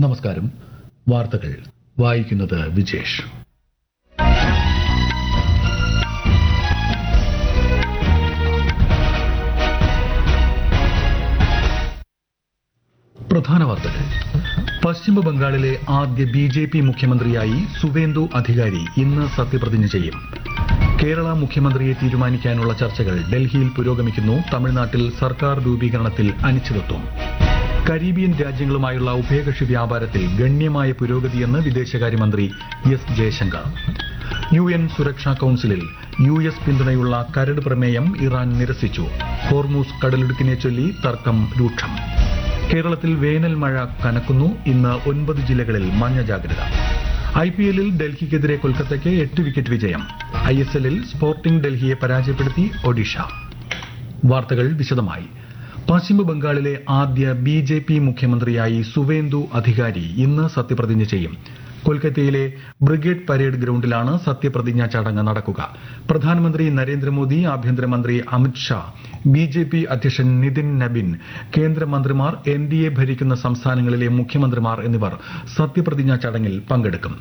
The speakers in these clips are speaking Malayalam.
നമസ്കാരം വാർത്തകൾ വായിക്കുന്നത് വിജേഷ് പ്രധാന വാർത്തകൾ പശ്ചിമ ബംഗാളിലെ ആദ്യ ബി ജെ പി മുഖ്യമന്ത്രിയായി സുവേന്ദു അധികാരി ഇന്ന് സത്യപ്രതിജ്ഞ ചെയ്യും കേരള മുഖ്യമന്ത്രിയെ തീരുമാനിക്കാനുള്ള ചർച്ചകൾ ഡൽഹിയിൽ പുരോഗമിക്കുന്നു തമിഴ്നാട്ടിൽ സർക്കാർ രൂപീകരണത്തിൽ അനിശ്ചിതത്വം കരീബിയൻ രാജ്യങ്ങളുമായുള്ള ഉഭയകക്ഷി വ്യാപാരത്തിൽ ഗണ്യമായ പുരോഗതിയെന്ന് വിദേശകാര്യമന്ത്രി എസ് ജയശങ്കർ യു എൻ സുരക്ഷാ കൌൺസിലിൽ യു എസ് പിന്തുണയുള്ള കരട് പ്രമേയം ഇറാൻ നിരസിച്ചു ഹോർമൂസ് കടലിടുക്കിനെ ചൊല്ലി തർക്കം രൂക്ഷം കേരളത്തിൽ വേനൽ മഴ കനക്കുന്നു ഇന്ന് ഒൻപത് ജില്ലകളിൽ മഞ്ഞ ജാഗ്രത ഐ പി എല്ലിൽ ഡൽഹിക്കെതിരെ കൊൽക്കത്തയ്ക്ക് എട്ട് വിക്കറ്റ് വിജയം ഐ എസ് എല്ലിൽ സ്പോർട്ടിംഗ് ഡൽഹിയെ പരാജയപ്പെടുത്തി ഒഡീഷ വാർത്തകൾ വിശദമായി പശ്ചിമ ബംഗാളിലെ ആദ്യ ബി ജെ പി മുഖ്യമന്ത്രിയായി സുവേന്ദു അധികാരി ഇന്ന് സത്യപ്രതിജ്ഞ ചെയ്യും കൊൽക്കത്തയിലെ ബ്രിഗേഡ് പരേഡ് ഗ്രൌണ്ടിലാണ് സത്യപ്രതിജ്ഞാ ചടങ്ങ് നടക്കുക പ്രധാനമന്ത്രി നരേന്ദ്രമോദി ആഭ്യന്തരമന്ത്രി Amit Shah B J P അധ്യക്ഷൻ നിതിൻ നബിൻ കേന്ദ്രമന്ത്രിമാർ എൻ ഡി എ ഭരിക്കുന്ന സംസ്ഥാനങ്ങളിലെ മുഖ്യമന്ത്രിമാർ എന്നിവർ സത്യപ്രതിജ്ഞാ ചടങ്ങിൽ പങ്കെടുക്കും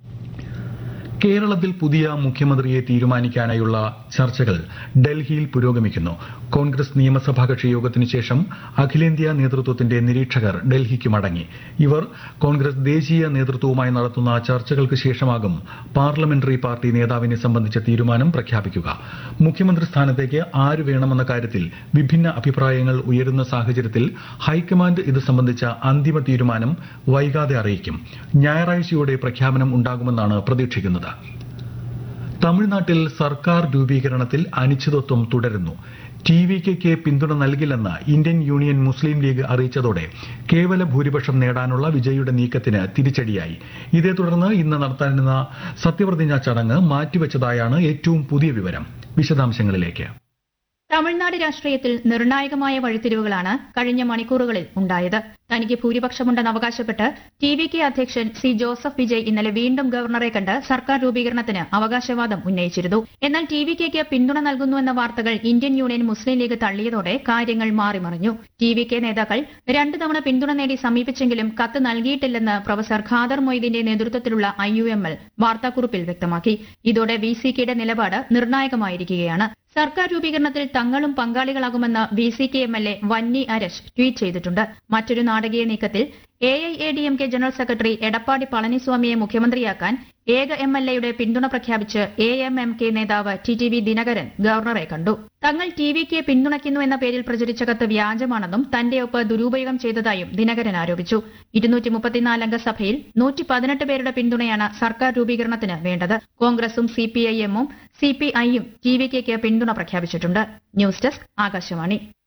കേരളത്തിൽ പുതിയ മുഖ്യമന്ത്രിയെ തീരുമാനിക്കാനായുള്ള ചർച്ചകൾ ഡൽഹിയിൽ പുരോഗമിക്കുന്നു കോൺഗ്രസ് നിയമസഭാ കക്ഷി യോഗത്തിനു ശേഷം അഖിലേന്ത്യാ നേതൃത്വത്തിന്റെ നിരീക്ഷകർ ഡൽഹിക്ക് മടങ്ങി ഇവർ കോൺഗ്രസ് ദേശീയ നേതൃത്വവുമായി നടത്തുന്ന ചർച്ചകൾക്ക് ശേഷമാകും പാർലമെന്ററി പാർട്ടി നേതാവിനെ സംബന്ധിച്ച തീരുമാനം പ്രഖ്യാപിക്കുക മുഖ്യമന്ത്രി സ്ഥാനത്തേക്ക് ആര് വേണമെന്ന കാര്യത്തിൽ വിഭിന്ന അഭിപ്രായങ്ങൾ ഉയരുന്ന സാഹചര്യത്തിൽ ഹൈക്കമാൻഡ് ഇത് സംബന്ധിച്ച അന്തിമ തീരുമാനം വൈകാതെ അറിയിക്കും ഞായറാഴ്ചയോടെ പ്രഖ്യാപനം ഉണ്ടാകുമെന്നാണ് പ്രതീക്ഷിക്കുന്നത് തമിഴ്നാട്ടിൽ സർക്കാർ രൂപീകരണത്തിൽ അനിശ്ചിതത്വം തുടരുന്നു ടി വി കെക്ക് പിന്തുണ നൽകില്ലെന്ന് ഇന്ത്യൻ യൂണിയൻ മുസ്ലിം ലീഗ് അറിയിച്ചതോടെ കേവല ഭൂരിപക്ഷം നേടാനുള്ള വിജയുടെ നീക്കത്തിന് തിരിച്ചടിയായി ഇതേ തുടർന്ന് ഇന്ന് നടത്താനിരുന്ന സത്യപ്രതിജ്ഞാ ചടങ്ങ് മാറ്റിവെച്ചതായാണ് ഏറ്റവും പുതിയ വിവരം വിശദാംശങ്ങളിലേക്ക് തമിഴ്നാട് രാഷ്ട്രീയത്തിൽ നിർണായകമായ വഴിത്തിരിവുകളാണ് കഴിഞ്ഞ മണിക്കൂറുകളിൽ ഉണ്ടായത് തനിക്ക് ഭൂരിപക്ഷമുണ്ടെന്ന് അവകാശപ്പെട്ട് ടി വി കെ അധ്യക്ഷൻ സി ജോസഫ് വിജയ് ഇന്നലെ വീണ്ടും ഗവർണറെ കണ്ട് സർക്കാർ രൂപീകരണത്തിന് അവകാശവാദം ഉന്നയിച്ചിരുന്നു എന്നാൽ ടി വി കെക്ക് പിന്തുണ നൽകുന്നുവെന്ന വാർത്തകൾ ഇന്ത്യൻ യൂണിയൻ മുസ്ലിം ലീഗ് തള്ളിയതോടെ കാര്യങ്ങൾ മാറിമറിഞ്ഞു ടി വി കെ നേതാക്കൾ രണ്ടു തവണ പിന്തുണ നേടി സമീപിച്ചെങ്കിലും കത്ത് നൽകിയിട്ടില്ലെന്ന് പ്രൊഫസർ ഖാദർ മൊയ്തീന്റെ നേതൃത്വത്തിലുള്ള ഐ യു എം എൽ വാർത്താക്കുറിപ്പിൽ വ്യക്തമാക്കി ഇതോടെ വി സി കെയുടെ നിലപാട് നിർണായകമായിരിക്കുകയാണ് സർക്കാർ രൂപീകരണത്തിൽ തങ്ങളും പങ്കാളികളാകുമെന്ന് V C K M L A Vanni Arasu tweet ചെയ്തിട്ടുണ്ട് മറ്റൊരു നാടകീയ നീക്കത്തിൽ A I A D M K general secretary Edappadi പളനിസ്വാമിയെ മുഖ്യമന്ത്രിയാക്കാൻ ഏക എം എൽ എയുടെ പിന്തുണ പ്രഖ്യാപിച്ച് എ എം എം കെ നേതാവ് ടി ടി വി ദിനകരൻ ഗവർണറെ കണ്ടു തങ്ങൾ ടി വി കെ പിന്തുണയ്ക്കുന്നു എന്ന പേരിൽ പ്രചരിച്ച കത്ത് വ്യാജമാണെന്നും തന്റെ ഒപ്പ് ദുരുപയോഗം ചെയ്തതായും ദിനകരൻ ആരോപിച്ചു ഇരുന്നൂറ്റി മുപ്പത്തിനാലംഗ സഭയിൽ നൂറ്റി പതിനെട്ട് പേരുടെ പിന്തുണയാണ് സർക്കാർ രൂപീകരണത്തിന് വേണ്ടത് കോൺഗ്രസും സി പി ഐ എമ്മും സി പി ഐയും ടി വി കെക്ക് പിന്തുണ പ്രഖ്യാപിച്ചിട്ടുണ്ട് ന്യൂസ് ഡെസ്ക് ആകാശവാണി